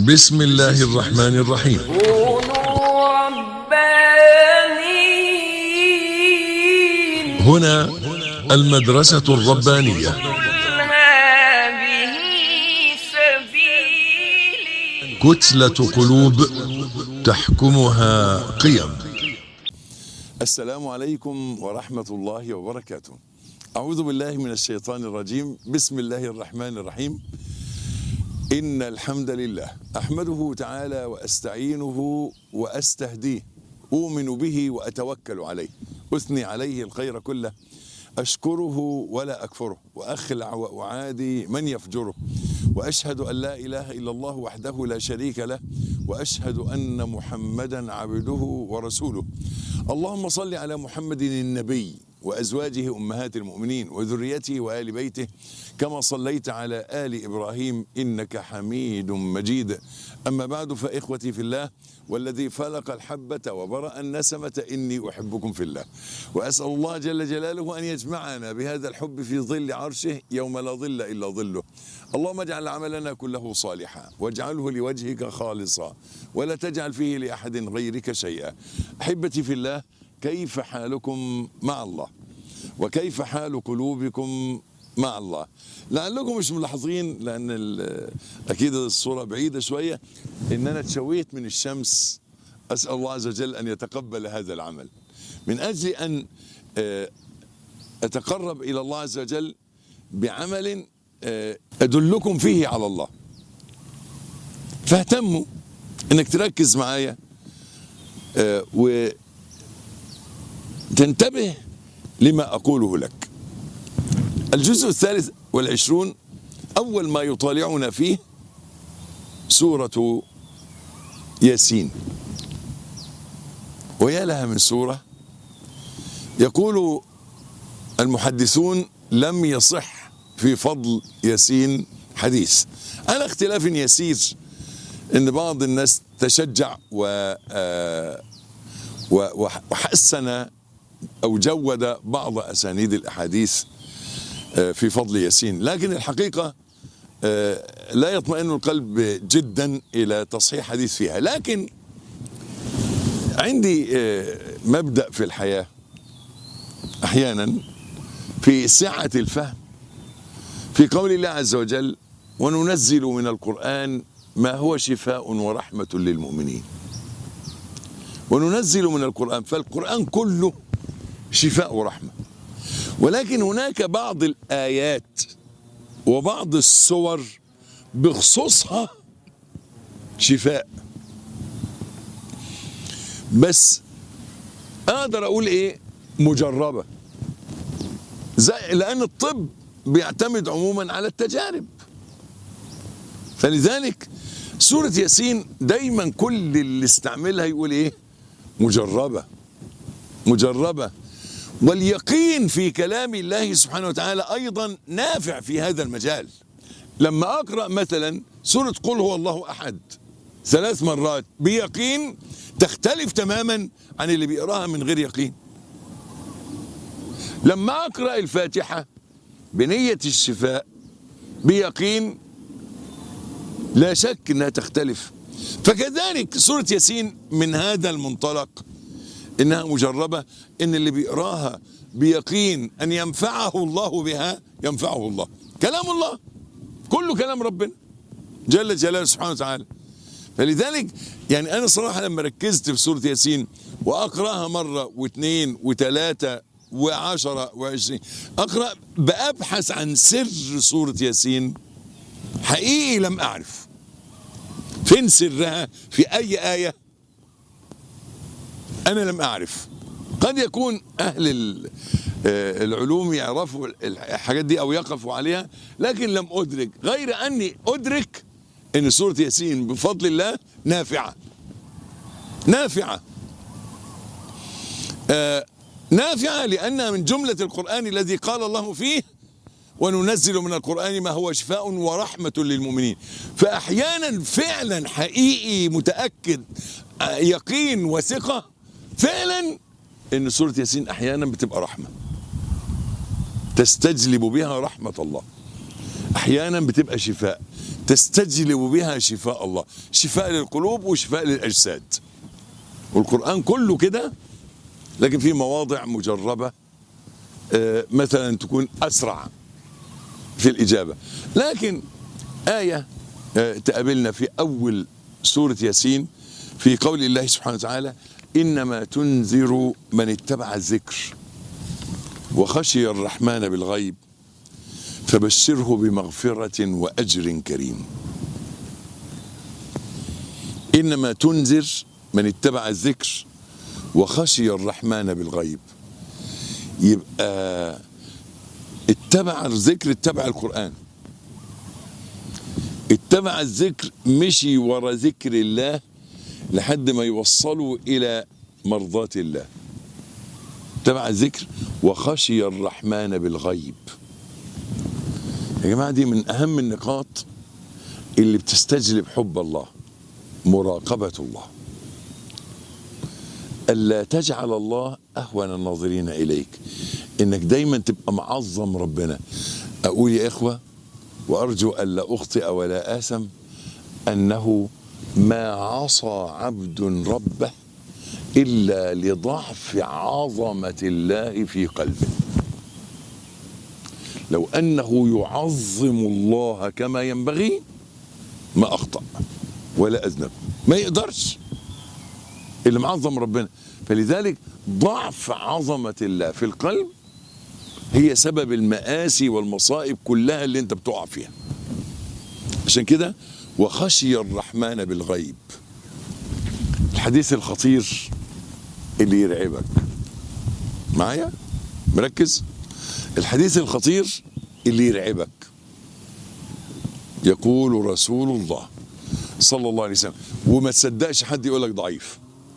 بسم الله الرحمن الرحيم كونوا ربانيين هنا المدرسة الربانية قل هذه سبيلي كتلة قلوب تحكمها قيم السلام عليكم ورحمة الله وبركاته أعوذ بالله من الشيطان الرجيم بسم الله الرحمن الرحيم إن الحمد لله أحمده تعالى وأستعينه وأستهديه أؤمن به وأتوكل عليه أثني عليه الخير كله أشكره ولا أكفره وأخلع وأعادي من يفجره وأشهد أن لا إله إلا الله وحده لا شريك له وأشهد أن محمدا عبده ورسوله اللهم صل على محمد النبي وأزواجه أمهات المؤمنين وذريته وآل بيته كما صليت على آل إبراهيم إنك حميد مجيد أما بعد فإخوتي في الله والذي فلق الحبة وبرأ النسمة إني أحبكم في الله وأسأل الله جل جلاله أن يجمعنا بهذا الحب في ظل عرشه يوم لا ظل إلا ظله اللهم اجعل عملنا كله صالحا واجعله لوجهك خالصا ولا تجعل فيه لأحد غيرك شيئا أحبتي في الله كيف حالكم مع الله وكيف حال قلوبكم مع الله لعلكم مش ملاحظين لان ال- اكيد الصوره بعيده شويه ان انا اتشويت من الشمس اسال الله عز وجل ان يتقبل هذا العمل من اجل ان آه، اتقرب الى الله عز وجل بعمل آه، ادلكم فيه على الله فاهتموا انك تركز معايا آه، وتنتبه لما اقوله لك الجزء الثالث والعشرون أول ما يطالعنا فيه سورة ياسين ويا لها من سورة يقول المحدثون لم يصح في فضل ياسين حديث على اختلاف يسير ان بعض الناس تشجع و آه، و- وحسن او جود بعض اسانيد الاحاديث في فضل ياسين لكن الحقيقة آه، لا يطمئن القلب جدا إلى تصحيح حديث فيها لكن عندي آه، مبدأ في الحياة أحيانا في سعة الفهم في قول الله عز وجل وننزل من القرآن ما هو شفاء ورحمة للمؤمنين وننزل من القرآن فالقرآن كله شفاء ورحمة ولكن هناك بعض الآيات وبعض السور بخصوصها شفاء بس أقدر أقول إيه مجربة زي لأن الطب بيعتمد عموما على التجارب فلذلك سورة ياسين دايما كل اللي استعملها يقول إيه مجربة مجربة واليقين في كلام الله سبحانه وتعالى ايضا نافع في هذا المجال لما اقرا مثلا سوره قل هو الله احد ثلاث مرات بيقين تختلف تماما عن اللي بيقراها من غير يقين لما اقرا الفاتحه بنيه الشفاء بيقين لا شك انها تختلف فكذلك سوره ياسين من هذا المنطلق انها مجربه ان اللي بيقراها بيقين ان ينفعه الله بها ينفعه الله كلام الله كله كلام ربنا جل جلاله سبحانه وتعالى فلذلك يعني انا صراحه لما ركزت في سوره ياسين واقراها مره واثنين وثلاثه وعشرة وعشرين اقرا بابحث عن سر سوره ياسين حقيقي لم اعرف فين سرها في اي ايه انا لم اعرف قد يكون اهل ال- آه، العلوم يعرفوا الحاجات دي او يقفوا عليها لكن لم ادرك غير اني ادرك ان سوره ياسين بفضل الله نافعه نافعه آه، نافعه لانها من جمله القران الذي قال الله فيه وننزل من القرآن ما هو شفاء ورحمة للمؤمنين فأحيانا فعلا حقيقي متأكد آه، يقين وثقة فعلا ان سورة ياسين احيانا بتبقى رحمة تستجلب بها رحمة الله احيانا بتبقى شفاء تستجلب بها شفاء الله شفاء للقلوب وشفاء للاجساد والقران كله كده لكن في مواضع مجربه آه، مثلا تكون اسرع في الاجابه لكن ايه آه، تقابلنا في اول سوره ياسين في قول الله سبحانه وتعالى انما تنذر من اتبع الذكر وخشي الرحمن بالغيب فبشره بمغفرة وأجر كريم إنما تنذر من اتبع الذكر وخشي الرحمن بالغيب يبقى اتبع الذكر اتبع القرآن اتبع الذكر مشي ورا ذكر الله لحد ما يوصلوا إلى مرضاة الله اتبع الذكر وخشي الرحمن بالغيب يا جماعة دي من أهم النقاط اللي بتستجلب حب الله مراقبة الله ألا تجعل الله أهون الناظرين إليك إنك دايما تبقى معظم ربنا أقول يا إخوة وأرجو ألا أخطئ ولا آثم أنه ما عصى عبد ربه إلا لضعف عظمة الله في قلبه لو أنه يعظم الله كما ينبغي ما أخطأ ولا أذنب ما يقدرش اللي معظم ربنا فلذلك ضعف عظمة الله في القلب هي سبب المآسي والمصائب كلها اللي انت بتقع فيها عشان كده وخشي الرحمن بالغيب الحديث الخطير اللي يرعبك معايا مركز الحديث الخطير اللي يرعبك يقول رسول الله صلى الله عليه وسلم وما تصدقش حد يقول لك ضعيف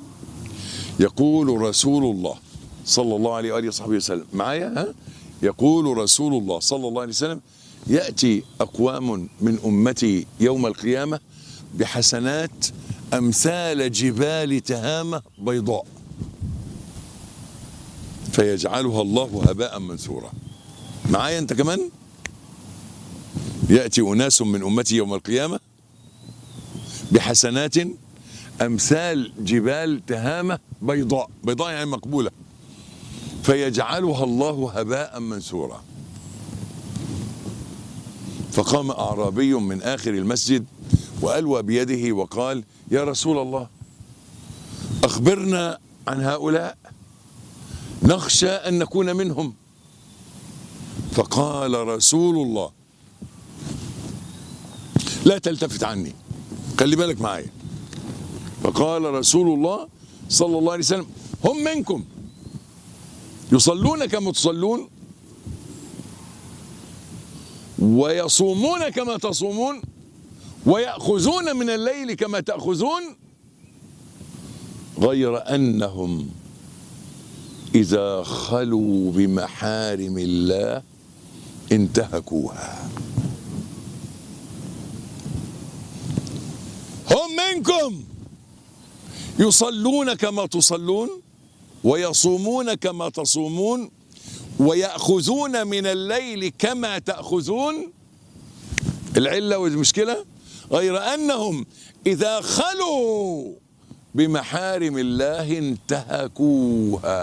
يقول رسول الله صلى الله عليه واله وصحبه وسلم معايا ها يقول رسول الله صلى الله عليه وسلم ياتي اقوام من امتي يوم القيامه بحسنات امثال جبال تهامه بيضاء فيجعلها الله هباء منثورا معايا انت كمان ياتي اناس من امتي يوم القيامه بحسنات امثال جبال تهامه بيضاء بيضاء يعني مقبوله فيجعلها الله هباء منثورا فقام اعرابي من اخر المسجد والوى بيده وقال يا رسول الله اخبرنا عن هؤلاء نخشى ان نكون منهم فقال رسول الله لا تلتفت عني خلي بالك معايا فقال رسول الله صلى الله عليه وسلم هم منكم يصلون كما تصلون ويصومون كما تصومون ويأخذون من الليل كما تأخذون غير أنهم إذا خلوا بمحارم الله انتهكوها هم منكم يصلون كما تصلون ويصومون كما تصومون ويأخذون من الليل كما تأخذون العلة والمشكلة غير أنهم إذا خلوا بمحارم الله انتهكوها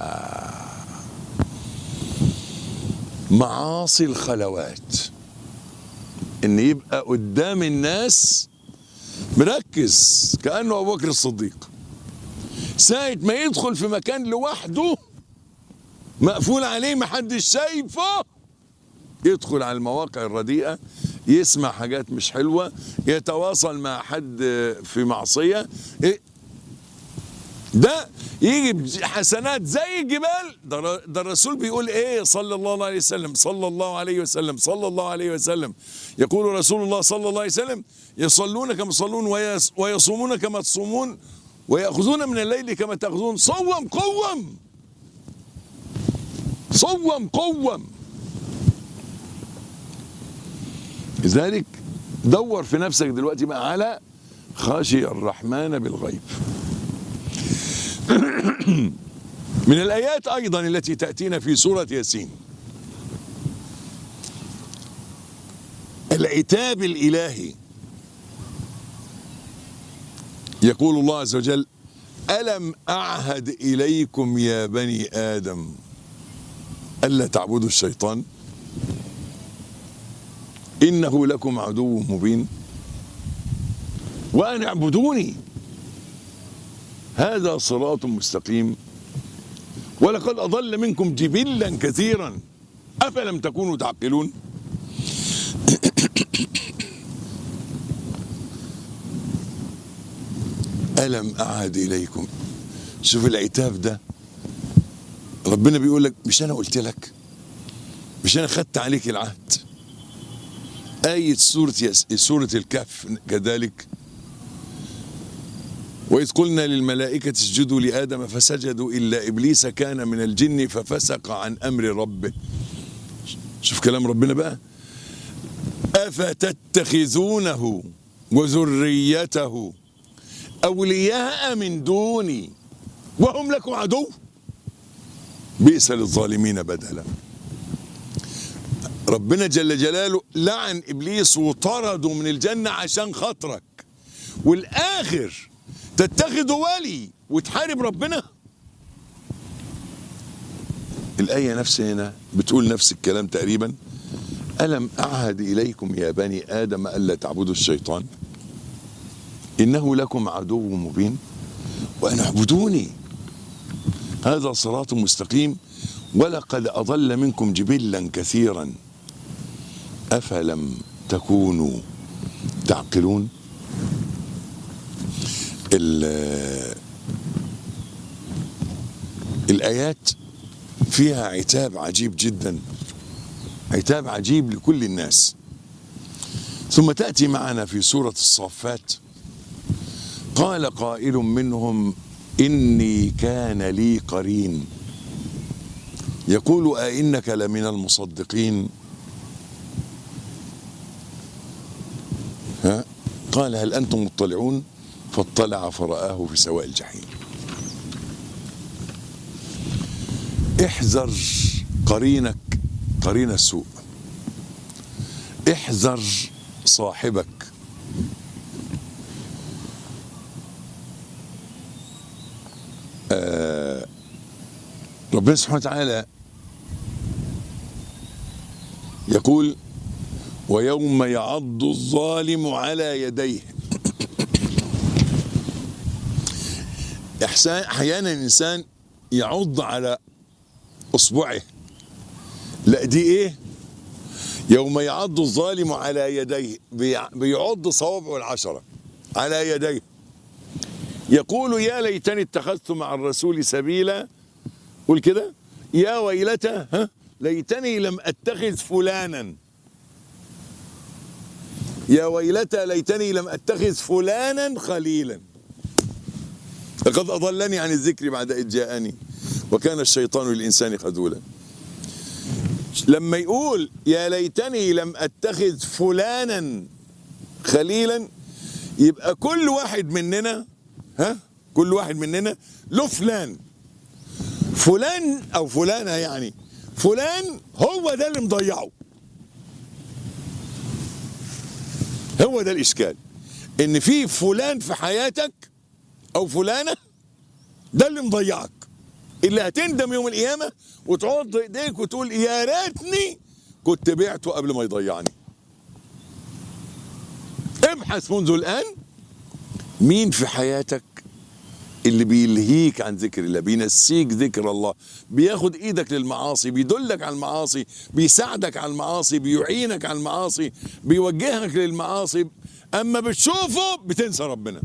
معاصي الخلوات ان يبقى قدام الناس مركز كانه ابو بكر الصديق ساعة ما يدخل في مكان لوحده مقفول عليه محدش شايفه يدخل على المواقع الرديئة يسمع حاجات مش حلوة يتواصل مع حد في معصية إيه؟ ده يجي حسنات زي الجبال ده ده الرسول بيقول ايه صلى الله عليه وسلم صلى الله عليه وسلم صلى الله عليه وسلم يقول رسول الله صلى الله عليه وسلم يصلون كما تصلون ويص- ويصومون كما تصومون ويأخذون من الليل كما تأخذون صوم قوم صوم قوم لذلك دور في نفسك دلوقتي بقى على خاشي الرحمن بالغيب من الآيات أيضا التي تأتينا في سورة ياسين العتاب الإلهي يقول الله عز وجل ألم أعهد إليكم يا بني آدم ألا تعبدوا الشيطان إنه لكم عدو مبين وأن اعبدوني هذا صراط مستقيم ولقد أضل منكم جبلا كثيرا أفلم تكونوا تعقلون ألم أعهد إليكم شوف العتاب ده ربنا بيقول لك مش أنا قلت لك مش أنا خدت عليك العهد آية سورة يس... سورة الكهف كذلك وإذ قلنا للملائكة اسجدوا لآدم فسجدوا إلا إبليس كان من الجن ففسق عن أمر ربه شوف كلام ربنا بقى أفتتخذونه وذريته أولياء من دوني وهم لكم عدو بئس للظالمين بدلا ربنا جل جلاله لعن إبليس وطرده من الجنة عشان خاطرك والآخر تتخذ ولي وتحارب ربنا الآية نفسها هنا بتقول نفس الكلام تقريبا ألم أعهد إليكم يا بني آدم ألا تعبدوا الشيطان إنه لكم عدو مبين وأن اعبدوني هذا صراط مستقيم ولقد أضل منكم جبلا كثيرا أفلم تكونوا تعقلون ال- الآيات فيها عتاب عجيب جدا عتاب عجيب لكل الناس ثم تأتي معنا في سورة الصافات قال قائل منهم إني كان لي قرين يقول أئنك لمن المصدقين ها قال هل أنتم مطلعون فاطلع فرآه في سواء الجحيم احذر قرينك قرين السوء احذر صاحبك آه ربنا سبحانه وتعالى يقول ويوم يعض الظالم على يديه إحسان احيانا الانسان يعض على اصبعه لا دي ايه يوم يعض الظالم على يديه بيع- بيعض صوابعه العشره على يديه يقول يا ليتني اتخذت مع الرسول سبيلا قول كده يا ويلتى ها ليتني لم اتخذ فلانا يا ويلتى ليتني لم اتخذ فلانا خليلا لقد اضلني عن الذكر بعد اذ جاءني وكان الشيطان للانسان خذولا لما يقول يا ليتني لم اتخذ فلانا خليلا يبقى كل واحد مننا ها كل واحد مننا له فلان فلان او فلانه يعني فلان هو ده اللي مضيعه هو ده الاشكال ان في فلان في حياتك او فلانه ده اللي مضيعك اللي هتندم يوم القيامه وتعض ايديك وتقول يا ريتني كنت بعته قبل ما يضيعني ابحث منذ الان مين في حياتك اللي بيلهيك عن ذكر الله بينسيك ذكر الله بياخد ايدك للمعاصي بيدلك على المعاصي بيساعدك على المعاصي بيعينك على المعاصي بيوجهك للمعاصي اما بتشوفه بتنسى ربنا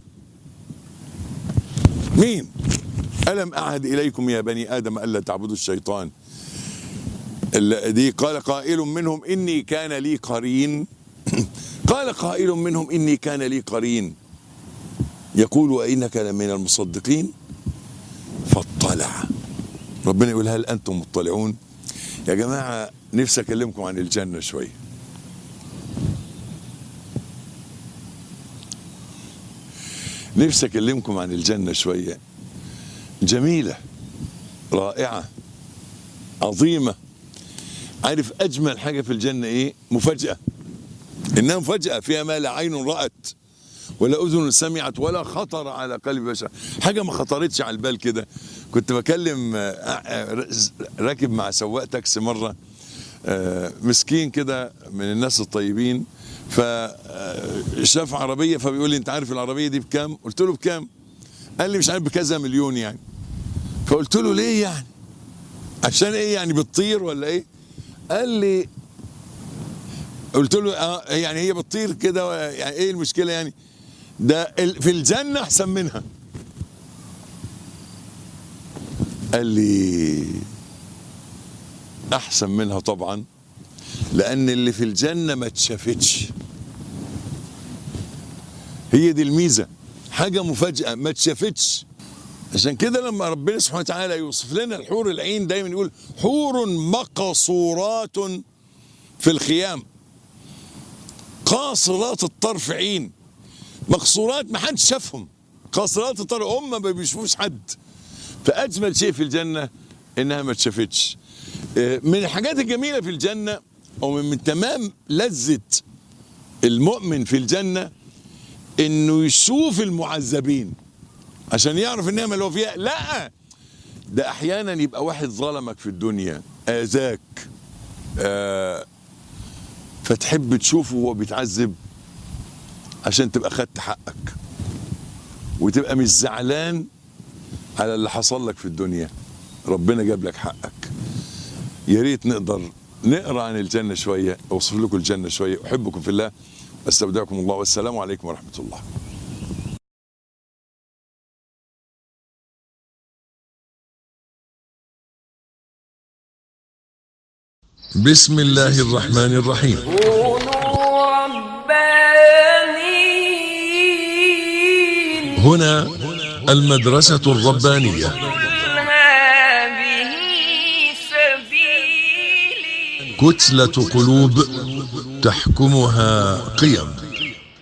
مين ألم أعهد إليكم يا بني آدم ألا تعبدوا الشيطان ال- دي قال قائل منهم إني كان لي قرين قال قائل منهم إني كان لي قرين يقول وإنك لمن المصدقين فاطلع ربنا يقول هل أنتم مطلعون يا جماعة نفسي أكلمكم عن الجنة شوية نفسي أكلمكم عن الجنة شوية جميلة رائعة عظيمة عارف أجمل حاجة في الجنة إيه مفاجأة انها مفاجاه فيها ما لا عين رات ولا اذن سمعت ولا خطر على قلب بشر حاجه ما خطرتش على البال كده كنت بكلم آه، آه، راكب مع سواق تاكسي مره آه، مسكين كده من الناس الطيبين فشاف عربيه فبيقول لي انت عارف العربيه دي بكام قلت له بكام قال لي مش عارف بكذا مليون يعني فقلت له ليه يعني عشان ايه يعني بتطير ولا ايه قال لي قلت له اه يعني هي بتطير كده يعني ايه المشكله يعني ده ال- في الجنه احسن منها قال لي احسن منها طبعا لان اللي في الجنه ما اتشافتش هي دي الميزه حاجه مفاجاه ما اتشافتش عشان كده لما ربنا سبحانه وتعالى يوصف لنا الحور العين دايما يقول حور مقصورات في الخيام قاصرات الطرف عين مقصورات ما حدش شافهم قاصرات الطرف هم ما بيشوفوش حد فاجمل شيء في الجنه انها ما اتشافتش آه، من الحاجات الجميله في الجنه او من, من تمام لذه المؤمن في الجنه انه يشوف المعذبين عشان يعرف النعمه اللي هو فيها لا ده احيانا يبقى واحد ظلمك في الدنيا اذاك آه فتحب تشوفه وهو بيتعذب عشان تبقى خدت حقك وتبقى مش زعلان على اللي حصل لك في الدنيا ربنا جاب لك حقك يا ريت نقدر نقرا عن الجنه شويه اوصف لكم الجنه شويه احبكم في الله استودعكم الله والسلام عليكم ورحمه الله بسم الله الرحمن الرحيم كونوا ربانيين هنا المدرسة الربانية قل هذه سبيلي كتلة قلوب تحكمها قيم